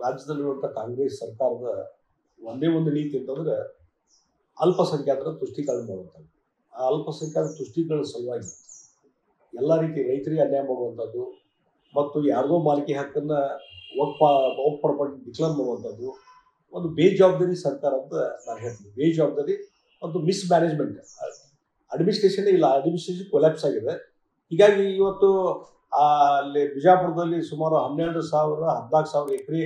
ರಾಜ್ಯದಲ್ಲಿರುವಂಥ ಕಾಂಗ್ರೆಸ್ ಸರ್ಕಾರದ ಒಂದೇ ಒಂದು ನೀತಿ ಅಂತಂದ್ರೆ ಅಲ್ಪಸಂಖ್ಯಾತರ ತುಷ್ಟೀಕರಣ ಮಾಡುವಂಥದ್ದು ಆ ಅಲ್ಪಸಂಖ್ಯಾತರ ತುಷ್ಟೀಕರಣ ಸಲುವಾಗಿ ಎಲ್ಲ ರೀತಿ ರೈತರಿಗೆ ಅನ್ಯಾಯ ಮಾಡುವಂಥದ್ದು ಮತ್ತು ಯಾರ್ದೋ ಮಾಲಿಕೆ ಹಕ್ಕನ್ನು ಒಪ್ಪ ಒಪ್ ಪ್ರಾಪರ್ಟಿ ಡಿಕ್ಲೇರ್ ಮಾಡುವಂಥದ್ದು ಒಂದು ಬೇಜವಾಬ್ದಾರಿ ಸರ್ಕಾರ ಅಂತ ನಾನು ಹೇಳ್ತೀನಿ ಬೇಜವಾಬ್ದಾರಿ ಮತ್ತು ಮಿಸ್ ಮ್ಯಾನೇಜ್ಮೆಂಟ್ ಅಡ್ಮಿನಿಸ್ಟ್ರೇಷನ್ ಇಲ್ಲ ಅಡ್ಮಿನಿಸ್ಟ್ರೇಷನ್ ಕೊಲ್ಯಾಪ್ಸ್ ಆಗಿದೆ ಹೀಗಾಗಿ ಇವತ್ತು ಆ, ಅಲ್ಲಿ ಬಿಜಾಪುರದಲ್ಲಿ ಸುಮಾರು ಹನ್ನೆರಡು ಸಾವಿರ ಹದಿನಾಲ್ಕು ಸಾವಿರ ಎಕರೆ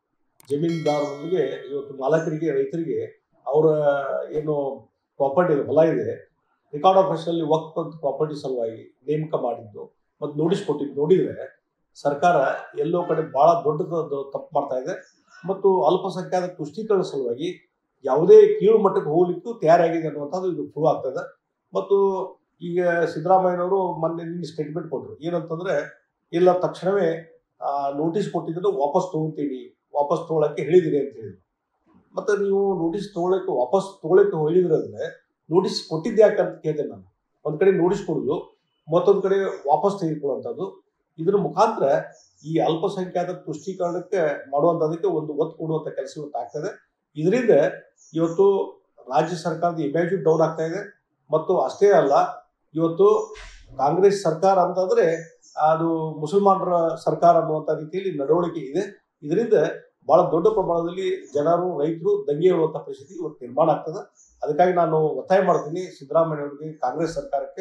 ಜಮೀನ್ದಾರರಿಗೆ ಇವತ್ತು ಮಾಲಕರಿಗೆ ರೈತರಿಗೆ ಅವರ ಏನು ಪ್ರಾಪರ್ಟಿ ಇದೆ ಹೊಲ ಇದೆ ರೆಕಾರ್ಡ್ ಆಫೀಸಲ್ಲಿ ವಕ್ಫ್ ಅಂತ ಪ್ರಾಪರ್ಟಿ ಸಲುವಾಗಿ ನೇಮಕ ಮಾಡಿದ್ದು ಮತ್ತು ನೋಟಿಸ್ ಕೊಟ್ಟಿದ್ದು ನೋಡಿದರೆ ಸರ್ಕಾರ ಎಲ್ಲೋ ಕಡೆ ಭಾಳ ದೊಡ್ಡದು ತಪ್ಪು ಮಾಡ್ತಾ ಇದೆ ಮತ್ತು ಅಲ್ಪಸಂಖ್ಯಾತ ತುಷ್ಟೀಕರಣ ಸಲುವಾಗಿ ಯಾವುದೇ ಕೀಳು ಮಟ್ಟಕ್ಕೆ ಹೋಗ್ಲಿಕ್ಕೂ ತಯಾರಾಗಿದೆ ಅನ್ನುವಂಥದ್ದು ಇದು ಪ್ರೂವ್ ಆಗ್ತದೆ ಮತ್ತು ಈಗ ಸಿದ್ದರಾಮಯ್ಯನವರು ಮೊನ್ನೆ ನಿನ್ನೆ ಸ್ಟೇಟ್ಮೆಂಟ್ ಕೊಟ್ಟರು ಏನಂತಂದ್ರೆ ಇಲ್ಲ ತಕ್ಷಣವೇ ನೋಟಿಸ್ ಕೊಟ್ಟಿದ್ದನ್ನು ವಾಪಸ್ ತಗೊಂತೀವಿ ವಾಪಸ್ ತಗೊಳಕ್ಕೆ ಹೇಳಿದಿರಿ ಅಂತ ಹೇಳಿದ್ರು ಮತ್ತೆ ನೀವು ನೋಟಿಸ್ ತಗೊಳಕ್ಕೆ ವಾಪಸ್ ತಗೊಳಕ್ಕೆ ಹೇಳಿದ್ರಂದ್ರೆ ನೋಟಿಸ್ ಕೊಟ್ಟಿದ್ದು ಯಾಕೆ ಅಂತ ಕೇಳಿದೆ ನಾನು ಒಂದ್ ಕಡೆ ನೋಟಿಸ್ ಕೊಡೋದು ಮತ್ತೊಂದ್ ಕಡೆ ವಾಪಸ್ ತೆಗೆದುಕೊಳ್ಳುವಂಥದ್ದು ಇದ್ರ ಮುಖಾಂತರ ಈ ಅಲ್ಪಸಂಖ್ಯಾತ ತುಷ್ಟೀಕರಣಕ್ಕೆ ಮಾಡುವಂಥದಕ್ಕೆ ಒಂದು ಒತ್ತು ಕೊಡುವಂಥ ಕೆಲಸ ಇವತ್ತು ಆಗ್ತದೆ ಇದರಿಂದ ಇವತ್ತು ರಾಜ್ಯ ಸರ್ಕಾರದ ಇಮೇಜು ಡೌನ್ ಆಗ್ತಾ ಇದೆ ಮತ್ತು ಅಷ್ಟೇ ಅಲ್ಲ ಇವತ್ತು ಕಾಂಗ್ರೆಸ್ ಸರ್ಕಾರ ಅಂತಂದ್ರೆ ಅದು ಮುಸಲ್ಮಾನರ ಸರ್ಕಾರ ಅನ್ನುವಂಥ ರೀತಿಯಲ್ಲಿ ನಡವಳಿಕೆ ಇದೆ ಇದರಿಂದ ಬಹಳ ದೊಡ್ಡ ಪ್ರಮಾಣದಲ್ಲಿ ಜನರು ರೈತರು ದಂಗೆ ಹೇಳುವಂಥ ಪರಿಸ್ಥಿತಿ ಇವತ್ತು ನಿರ್ಮಾಣ ಆಗ್ತದೆ ಅದಕ್ಕಾಗಿ ನಾನು ಒತ್ತಾಯ ಮಾಡ್ತೀನಿ ಸಿದ್ದರಾಮಯ್ಯ ಅವರಿಗೆ ಕಾಂಗ್ರೆಸ್ ಸರ್ಕಾರಕ್ಕೆ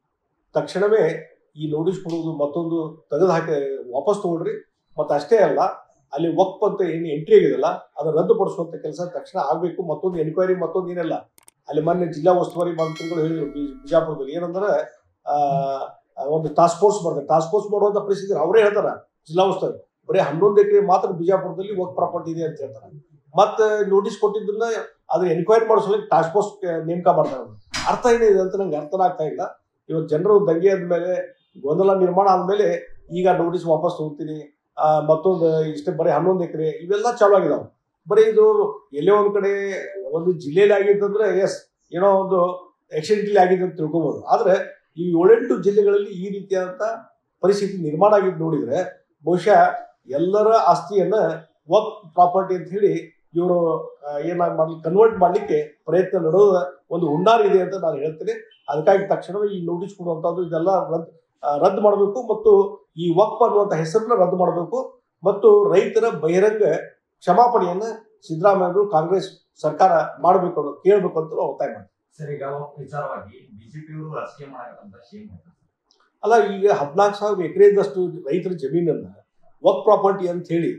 ತಕ್ಷಣವೇ ಈ ನೋಟಿಸ್ ಕೊಡುವುದು ಮತ್ತೊಂದು ತೆಗೆದು ಹಾಕಿ ವಾಪಸ್ ತಗೊಳ್ರಿ ಮತ್ತು ಅಷ್ಟೇ ಅಲ್ಲ ಅಲ್ಲಿ ವಕ್ಫ್ ಅಂತ ಏನು ಎಂಟ್ರಿ ಆಗಿದೆಲ್ಲ ಅದನ್ನು ರದ್ದುಪಡಿಸುವಂಥ ಕೆಲಸ ತಕ್ಷಣ ಆಗಬೇಕು ಮತ್ತೊಂದು ಎನ್ಕ್ವೈರಿ ಮತ್ತೊಂದು ಏನಿಲ್ಲ ಅಲ್ಲಿ ಮೊನ್ನೆ ಜಿಲ್ಲಾ ಉಸ್ತುವಾರಿ ಮಂತ್ರಿಗಳು ಹೇಳಿದ್ರು ಬಿ- ಬಿಜಾಪುರದಲ್ಲಿ ಏನಂದ್ರೆ ಆ, ಒಂದು ಟಾಸ್ಕ್ ಫೋರ್ಸ್ ಬರ್ತದೆ ಟಾಸ್ಕ್ ಫೋರ್ಸ್ ಮಾಡುವಂತ ಪರಿಸ್ಥಿತಿ ಅವರೇ ಹೇಳ್ತಾರ ಜಿಲ್ಲಾ ಉಸ್ತುವಾರಿ ಬರೀ ಹನ್ನೊಂದು ಎಕರೆ ಮಾತ್ರ ಬಿಜಾಪುರದಲ್ಲಿ ವರ್ಕ್ ಪ್ರಾಪರ್ಟಿ ಇದೆ ಅಂತ ಹೇಳ್ತಾರೆ ಮತ್ತೆ ನೋಟಿಸ್ ಕೊಟ್ಟಿದ್ದನ್ನ ಅದ್ರ ಎನ್ಕ್ವೈರಿ ಮಾಡೋ ಸಲುವಾಗಿ ಟಾಸ್ಕ್ ಫೋರ್ಸ್ ನೇಮಕ ಮಾಡ್ತಾರೆ ಅರ್ಥ ಏನಿದೆ ಅಂತ ನಂಗೆ ಅರ್ಥನ ಆಗ್ತಾ ಇಲ್ಲ ಇವತ್ತು ಜನರು ದಂಗೆ ಆದ್ಮೇಲೆ ಗೊಂದಲ ನಿರ್ಮಾಣ ಆದ್ಮೇಲೆ ಈಗ ನೋಟಿಸ್ ವಾಪಸ್ ತಗೋತೀನಿ ಆ, ಮತ್ತೊಂದು ಇಷ್ಟೇ ಬರೀ ಹನ್ನೊಂದು ಎಕರೆ ಇವೆಲ್ಲ ಚಾಲು ಆಗಿದಾವೆ ಬರೀ ಇದು ಎಲ್ಲೇ ಒಂದ್ ಕಡೆ ಒಂದು ಜಿಲ್ಲೆಯಲ್ಲಿ ಆಗಿತ್ತಂದ್ರೆ ಎಸ್ ಏನೋ ಒಂದು ಆಕ್ಸಿಡೆಂಟಲಿ ಆಗಿದೆ ಅಂತ ತಿಳ್ಕೊಬೋದು ಆದ್ರೆ ಈ ಏಳೆಂಟು ಜಿಲ್ಲೆಗಳಲ್ಲಿ ಈ ರೀತಿಯಾದಂಥ ಪರಿಸ್ಥಿತಿ ನಿರ್ಮಾಣ ಆಗಿದ್ದು ನೋಡಿದ್ರೆ ಬಹುಶಃ ಎಲ್ಲರ ಆಸ್ತಿಯನ್ನ ವರ್ಕ್ ಪ್ರಾಪರ್ಟಿ ಅಂತ ಹೇಳಿ ಇವರು ಏನಾಗಿ ಮಾಡ್ಲಿಕ್ಕೆ ಕನ್ವರ್ಟ್ ಮಾಡ್ಲಿಕ್ಕೆ ಪ್ರಯತ್ನ ನಡೆದ ಒಂದು ಹುನ್ನಾರ ಇದೆ ಅಂತ ನಾನು ಹೇಳ್ತೀನಿ ಅದಕ್ಕಾಗಿ ತಕ್ಷಣವೇ ಈ ನೋಟಿಸ್ ಕೊಡುವಂಥದ್ದು ಇದೆಲ್ಲ ರದ್ದು ಆ, ರದ್ದು ಮಾಡಬೇಕು ಮತ್ತು ಈ ವಕ್ಫ್ ಅನ್ನುವಂಥ ಹೆಸರನ್ನ ರದ್ದು ಮಾಡಬೇಕು ಮತ್ತು ರೈತರ ಬಹಿರಂಗ ಕ್ಷಮಾಪಣೆಯನ್ನ ಸಿದ್ದರಾಮಯ್ಯರು ಕಾಂಗ್ರೆಸ್ ಸರ್ಕಾರ ಮಾಡಬೇಕು ಅನ್ನೋದು ಕೇಳಬೇಕು ಅಂತ ನಾವು ಒತ್ತಾಯ ಮಾಡ್ತೀವಿ ಸರ್ ಈಗ ವಿಚಾರವಾಗಿ ಬಿಜೆಪಿಯವರು ರಾಜಕೀಯ ಮಾಡಕಂತ ಸೇಮ್ ಅಲ್ಲ ಈಗ ಹದಿನಾಲ್ಕು ಸಾವಿರ ಎಕರೆದಷ್ಟು ರೈತರ ಜಮೀನನ್ನ ವರ್ಕ್ ಪ್ರಾಪರ್ಟಿ ಅಂತ ಹೇಳಿ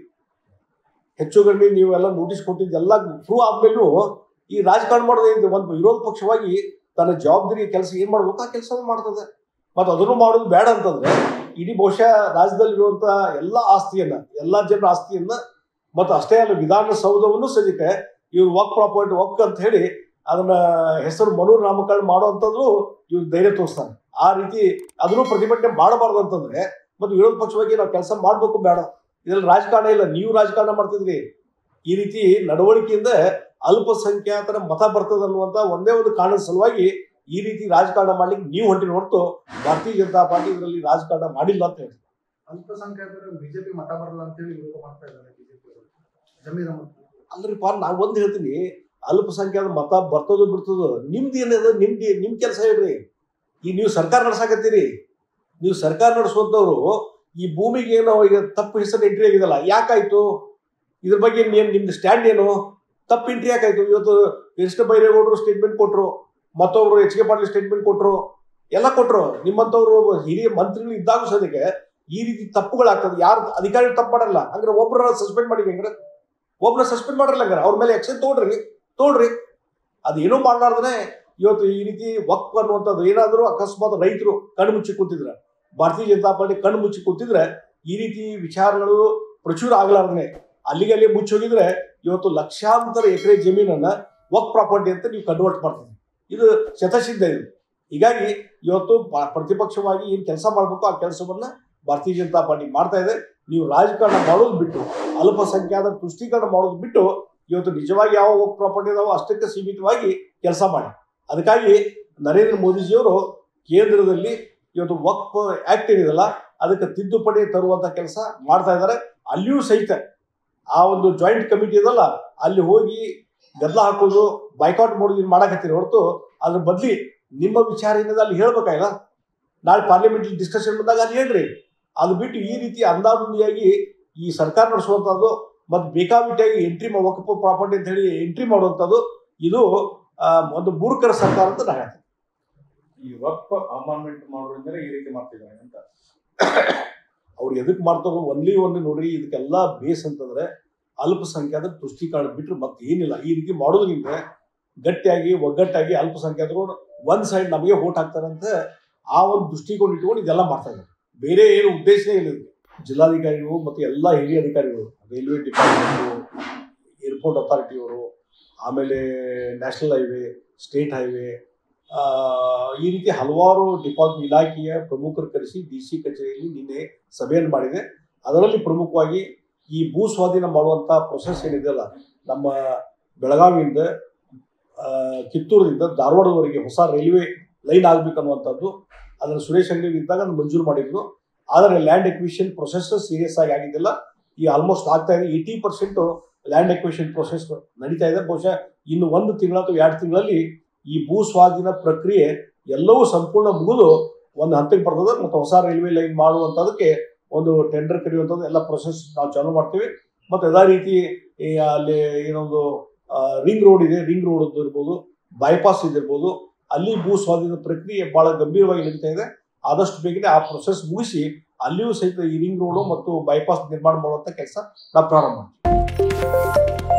ಹೆಚ್ಚು ಕಡಿಮೆ ನೀವೆಲ್ಲ ನೋಟಿಸ್ ಕೊಟ್ಟಿದ್ದೆಲ್ಲ ಪ್ರೂವ್ ಆದ್ಮೇಲೂ ಈ ರಾಜಕಾರಣ ಮಾಡೋದು ಏನಿದೆ ಒಂದು ವಿರೋಧ ಪಕ್ಷವಾಗಿ ತನ್ನ ಜವಾಬ್ದಾರಿ ಕೆಲಸ ಏನ್ ಮಾಡ್ಬೇಕು ಆ ಕೆಲಸ ಮಾಡ್ತದೆ ಮತ್ತು ಅದನ್ನು ಮಾಡೋದು ಬೇಡ ಅಂತಂದ್ರೆ ಇಡೀ ಬಹುಶಃ ರಾಜ್ಯದಲ್ಲಿರುವಂತ ಎಲ್ಲ ಆಸ್ತಿಯನ್ನ ಎಲ್ಲ ಜನರ ಆಸ್ತಿಯನ್ನ ಮತ್ತು ಅಷ್ಟೇ ಅಲ್ಲ ವಿಧಾನಸೌಧವನ್ನು ಸದ್ಯಕ್ಕೆ ಇವ್ರು ವರ್ಕ್ ಪ್ರಾಪರ್ಟಿ ವರ್ಕ್ ಅಂತ ಹೇಳಿ ಅದನ್ನ ಹೆಸರು ಮನೂರ್ ನಾಮಕರಣ ಮಾಡುವಂಥದ್ದು ಇವ್ರು ಧೈರ್ಯ ತೋರಿಸ್ತಾರೆ ಆ ರೀತಿ ಅದನ್ನು ಪ್ರತಿಭಟನೆ ಮಾಡಬಾರ್ದು ಅಂತಂದ್ರೆ ಮತ್ತು ವಿರೋಧ ಪಕ್ಷವಾಗಿ ನಾವು ಕೆಲಸ ಮಾಡಬೇಕು ಬೇಡ ಇದ್ರಲ್ಲಿ ರಾಜಕಾರಣ ಇಲ್ಲ ನೀವು ರಾಜಕಾರಣ ಮಾಡ್ತಿದ್ರಿ ಈ ರೀತಿ ನಡವಳಿಕೆಯಿಂದ ಅಲ್ಪಸಂಖ್ಯಾತರ ಮತ ಬರ್ತದೆ ಅನ್ನುವಂತ ಒಂದೇ ಒಂದು ಕಾರಣದ ಸಲುವಾಗಿ ಈ ರೀತಿ ರಾಜಕಾರಣ ಮಾಡ್ಲಿಕ್ಕೆ ನೀವು ಹೊಂಟಿನ ಹೊರತು ಭಾರತೀಯ ಜನತಾ ಪಾರ್ಟಿ ಇದರಲ್ಲಿ ರಾಜಕಾರಣ ಮಾಡಿಲ್ಲ ಅಂತ ಹೇಳ್ತೀನಿ ಅಲ್ಪಸಂಖ್ಯಾತರು ಬಿಜೆಪಿ ಮತ ಬರಲ್ಲ ಅಂತ ಹೇಳಿ ವಿರೋಧ ಮಾಡ್ತಾ ಇದ್ದಾರೆ ಬಿಜೆಪಿ ಜಮೀರ್ ಅಹಮದ್ ಅಲ್ರಿಪ್ಪ ನಾ ಒಂದು ಹೇಳ್ತೀನಿ ಅಲ್ಪಸಂಖ್ಯಾತ ಮತ ಬರ್ತದೋ ಬಿಡ್ತದೋ ನಿಮ್ದು ಏನದ ನಿಮ್ದು ನಿಮ್ ಕೆಲಸ ಹೇಳ್ರಿ ಈಗ ನೀವು ಸರ್ಕಾರ ನಡ್ಸಾಕತ್ತೀರಿ ನೀವು ಸರ್ಕಾರ ನಡೆಸುವಂತವ್ರು ಈ ಭೂಮಿಗೆ ಏನೋ ಈಗ ತಪ್ಪು ಹೆಸರು ಎಂಟ್ರಿ ಆಗಿದಲ್ಲ ಯಾಕಾಯ್ತು ಇದ್ರ ಬಗ್ಗೆ ಏನ್ ನಿಮ್ದು ಸ್ಟ್ಯಾಂಡ್ ಏನು ತಪ್ಪು ಎಂಟ್ರಿ ಯಾಕಾಯ್ತು ಇವತ್ತು ಕೃಷ್ಣ ಬೈರೇಗೌಡರು ಸ್ಟೇಟ್ಮೆಂಟ್ ಕೊಟ್ರು ಮತ್ತೊಬ್ರು ಎಚ್ ಕೆ ಪಾಟೀಲ್ ಸ್ಟೇಟ್ಮೆಂಟ್ ಕೊಟ್ರು ಎಲ್ಲ ಕೊಟ್ರು ನಿಮ್ಮಂತವ್ರು ಹಿರಿಯ ಮಂತ್ರಿಗಳು ಇದ್ದಾಗ ಸದ್ಯಕ್ಕೆ ಈ ರೀತಿ ತಪ್ಪುಗಳಾಗ್ತದೆ ಯಾರು ಅಧಿಕಾರಿ ತಪ್ಪು ಮಾಡಲ್ಲ ಹಂಗಾರೆ ಒಬ್ಬರ ಸಸ್ಪೆಂಡ್ ಮಾಡಿ ಹಂಗಾರೆ ಒಬ್ಬನ ಸಸ್ಪೆಂಡ್ ಮಾಡ್ರಲ್ಲ ಹಂಗಾರೆ ಅವ್ರ ಮೇಲೆ ಆಕ್ಷನ್ ತಗೊಳ್ರಿ ತಗೊಳ್ರಿ ಅದೇನೋ ಮಾಡ್ಲಾರ್ದನೆ ಇವತ್ತು ಈ ರೀತಿ ವಕ್ಫ್ ಅನ್ನುವಂಥದ್ದು ಏನಾದರೂ ಅಕಸ್ಮಾತ್ ರೈತರು ಕಣ್ಣು ಮುಚ್ಚಿ ಕೂತಿದ್ರೆ ಭಾರತೀಯ ಜನತಾ ಪಾರ್ಟಿ ಕಣ್ಣು ಮುಚ್ಚಿ ಕೂತಿದ್ರೆ ಈ ರೀತಿ ವಿಚಾರಗಳು ಪ್ರಚುರ ಆಗ್ಲಾರ್ದನೆ ಅಲ್ಲಿಗೆ ಅಲ್ಲಿ ಮುಚ್ಚೋಗಿದ್ರೆ ಇವತ್ತು ಲಕ್ಷಾಂತರ ಎಕರೆ ಜಮೀನನ್ನ ವಕ್ ಪ್ರಾಪರ್ಟಿ ಅಂತ ನೀವು ಕನ್ವರ್ಟ್ ಮಾಡ್ತೀರಿ ಇದು ಶತಸಿದ್ಧ ಇದು ಹೀಗಾಗಿ ಇವತ್ತು ಪ- ಪ್ರತಿಪಕ್ಷವಾಗಿ ಏನ್ ಕೆಲಸ ಮಾಡಬೇಕು ಆ ಕೆಲಸವನ್ನ ಭಾರತೀಯ ಜನತಾ ಪಾರ್ಟಿ ಮಾಡ್ತಾ ಇದೆ ನೀವು ರಾಜಕಾರಣ ಮಾಡೋದು ಬಿಟ್ಟು ಅಲ್ಪಸಂಖ್ಯಾತ ತುಷ್ಟೀಕರಣ ಮಾಡೋದು ಬಿಟ್ಟು ಇವತ್ತು ನಿಜವಾಗಿ ಯಾವ ವಕ್ ಪ್ರಾಪರ್ಟಿ ಇದಾವೋ ಅಷ್ಟಕ್ಕೆ ಸೀಮಿತವಾಗಿ ಕೆಲಸ ಮಾಡಿ ಅದಕ್ಕಾಗಿ ನರೇಂದ್ರ ಮೋದಿಜಿಯವರು ಕೇಂದ್ರದಲ್ಲಿ ಇವತ್ತು ವಕ್ಫ್ ಆಕ್ಟ್ ಏನಿದೆಲ್ಲ ಅದಕ್ಕೆ ತಿದ್ದುಪಡಿ ತರುವಂತ ಕೆಲಸ ಮಾಡ್ತಾ ಇದ್ದಾರೆ ಅಲ್ಲಿಯೂ ಸಹಿತ ಆ ಒಂದು ಜಾಯಿಂಟ್ ಕಮಿಟಿ ಇದಲ್ಲ ಅಲ್ಲಿ ಹೋಗಿ ಗದ್ದಲ ಹಾಕೋದು ಬೈಕಾಟ್ ಮಾಡೋದು ಇದು ಮಾಡಕತ್ತೀರಿ ಹೊರತು ಅದ್ರ ಬದ್ಲಿ ನಿಮ್ಮ ವಿಚಾರ ಏನಿದೆ ಅಲ್ಲಿ ಹೇಳ್ಬೇಕಾಗಿಲ್ಲ ನಾಳೆ ಪಾರ್ಲಿಮೆಂಟ್ ಡಿಸ್ಕಷನ್ ಬಂದಾಗ ಅಲ್ಲಿ ಹೇಳ್ರಿ ಅದು ಬಿಟ್ಟು ಈ ರೀತಿ ಅಂದಾಜುಂದಿಯಾಗಿ ಈ ಸರ್ಕಾರ ನಡೆಸುವಂಥದ್ದು ಮತ್ತು ಬೇಕಾಬಿಟ್ಟಿಯಾಗಿ ಎಂಟ್ರಿ ವಕಫ್ ಪ್ರಾಪರ್ಟಿ ಅಂತ ಹೇಳಿ ಎಂಟ್ರಿ ಮಾಡುವಂಥದ್ದು ಇದು ಆ, ಒಂದು ಮೂರ್ಖರ ಸರ್ಕಾರ ಅಂತ ನಾನು ಹೇಳ್ತೀನಿ ಈ ವಕ್ಫ್ ಅಮಾಂಡ್ಮೆಂಟ್ ಮಾಡೋದ್ರಿಂದ ಈ ರೀತಿ ಮಾಡ್ತಿದ್ದಾರೆ ಅಂತ ಅವ್ರು ಎದಕ್ಕೆ ಮಾಡ್ತಾರೋ ಒಂದೇ ಒಂದು ನೋಡ್ರಿ ಇದಕ್ಕೆಲ್ಲ ಬೇಸ್ ಅಂತಂದ್ರೆ ಅಲ್ಪಸಂಖ್ಯಾತರ ತುಷ್ಟೀಕರಣ ಬಿಟ್ಟರೆ ಮತ್ತೆ ಏನಿಲ್ಲ ಈ ರೀತಿ ಮಾಡೋದ್ರಿಂದ ಗಟ್ಟಿಯಾಗಿ ಒಗ್ಗಟ್ಟಾಗಿ ಅಲ್ಪಸಂಖ್ಯಾತರು ಒಂದ್ ಸೈಡ್ ನಮಗೆ ಓಟ್ ಹಾಕ್ತಾರಂತ ಆ ಒಂದು ದೃಷ್ಟಿಕೋನ ಇಟ್ಕೊಂಡು ಇದೆಲ್ಲ ಮಾಡ್ತಾ ಇದ್ದಾರೆ ಬೇರೆ ಏನು ಉದ್ದೇಶನೇ ಇಲ್ಲ ಇದಕ್ಕೆ ಜಿಲ್ಲಾಧಿಕಾರಿಗಳು ಮತ್ತು ಎಲ್ಲ ಹಿರಿಯ ಅಧಿಕಾರಿಗಳು ರೈಲ್ವೆ ಡಿಪಾರ್ಟ್ಮೆಂಟು ಏರ್ಪೋರ್ಟ್ ಅಥಾರಿಟಿಯವರು ಆಮೇಲೆ ನ್ಯಾಷನಲ್ ಹೈವೇ ಸ್ಟೇಟ್ ಹೈವೇ ಆ, ಈ ರೀತಿ ಹಲವಾರು ಡಿಪಾರ್ಟ್ಮೆಂಟ್ ಇಲಾಖೆಯ ಪ್ರಮುಖರು ಕರೆಸಿ ಡಿ ಸಿ ಕಚೇರಿಯಲ್ಲಿ ನಿನ್ನೆ ಸಭೆಯನ್ನು ಮಾಡಿದೆ ಅದರಲ್ಲಿ ಪ್ರಮುಖವಾಗಿ ಈ ಭೂ ಸ್ವಾಧೀನ ಮಾಡುವಂಥ ಪ್ರೊಸೆಸ್ ಏನಿದೆಯಲ್ಲ ನಮ್ಮ ಬೆಳಗಾವಿಯಿಂದ ಆ, ಕಿತ್ತೂರಿನಿಂದ ಧಾರವಾಡದವರೆಗೆ ಹೊಸ ರೈಲ್ವೆ ಲೈನ್ ಆಗ್ಬೇಕನ್ನುವಂಥದ್ದು ಅದನ್ನು ಸುರೇಶ್ ಅಂಗಡಿ ಇದ್ದಾಗ ಅದನ್ನು ಮಂಜೂರು ಮಾಡಿದ್ರು ಆದರೆ ಲ್ಯಾಂಡ್ ಎಕ್ವಿಷನ್ ಪ್ರೊಸೆಸ್ ಸೀರಿಯಸ್ ಆಗಿ ಆಗಿದ್ದಿಲ್ಲ ಈ ಆಲ್ಮೋಸ್ಟ್ ಆಗ್ತಾ ಇದೆ eighty percent land acquisition process ನಡೀತಾ ಇದೆ ಬಹುಶಃ ಇನ್ನು ಒಂದು ತಿಂಗಳ ಅಥವಾ ಎರಡು ತಿಂಗಳಲ್ಲಿ ಈ ಭೂ ಸ್ವಾಧೀನ ಪ್ರಕ್ರಿಯೆ ಎಲ್ಲವೂ ಸಂಪೂರ್ಣ ಮುಗಿದು ಒಂದು ಹಂತಕ್ಕೆ ಬರ್ತದೆ ಮತ್ತು ಹೊಸ ರೈಲ್ವೆ ಲೈನ್ ಮಾಡುವಂಥದಕ್ಕೆ ಒಂದು ಟೆಂಡರ್ ಕರೆಯುವಂಥದ್ದು ಎಲ್ಲ ಪ್ರೊಸೆಸ್ ನಾವು ಚಾಲೂ ಮಾಡ್ತೀವಿ ಮತ್ತು ಅದೇ ರೀತಿ ಈ ಅಲ್ಲಿ ಏನೊಂದು ರಿಂಗ್ ರೋಡ್ ಇದೆ ರಿಂಗ್ ರೋಡ್ ಇರ್ಬೋದು ಬೈಪಾಸ್ ಇದಿರ್ಬೋದು ಅಲ್ಲಿ ಭೂ ಸ್ವಾಧೀನ ಪ್ರಕ್ರಿಯೆ ಬಹಳ ಗಂಭೀರವಾಗಿ ನಡೀತಾ ಇದೆ ಆದಷ್ಟು ಬೇಗನೆ ಆ ಪ್ರೊಸೆಸ್ ಮುಗಿಸಿ ಅಲ್ಲಿಯೂ ಸಹಿತ ಈ ರಿಂಗ್ ರೋಡು ಮತ್ತು ಬೈಪಾಸ್ ನಿರ್ಮಾಣ ಮಾಡುವಂಥ ಕೆಲಸ ನಾವು ಪ್ರಾರಂಭ ಮಾಡ್ತೀವಿ